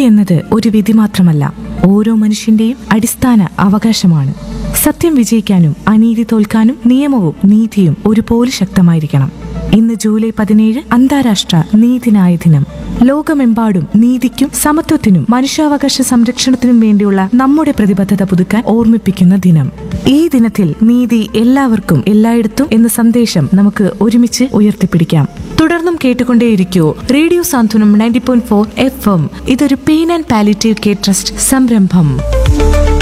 എന്നത് ഒരു വിധി മാത്രമല്ല ഓരോ മനുഷ്യന്റെയും അടിസ്ഥാന അവകാശമാണ് സത്യം വിജയിക്കാനും അനീതി തോൽക്കാനും നിയമവും നീതിയും ഒരുപോലെ ശക്തമായിരിക്കണം ഇന്ന് ജൂലൈ പതിനേഴ് അന്താരാഷ്ട്ര നീതിന്യായ ദിനം ലോകമെമ്പാടും നീതിക്കും സമത്വത്തിനും മനുഷ്യാവകാശ സംരക്ഷണത്തിനും വേണ്ടിയുള്ള നമ്മുടെ പ്രതിബദ്ധത പുതുക്കാൻ ഓർമ്മിപ്പിക്കുന്ന ദിനം ഈ ദിനത്തിൽ നീതി എല്ലാവർക്കും എല്ലായിടത്തും എന്ന സന്ദേശം നമുക്ക് ഒരുമിച്ച് ഉയർത്തിപ്പിടിക്കാം തുടർന്നും കേട്ടുകൊണ്ടേയിരിക്കൂ radio Santhwanam ninety point four F M ഇതൊരു pain and palliative care trust സംരംഭം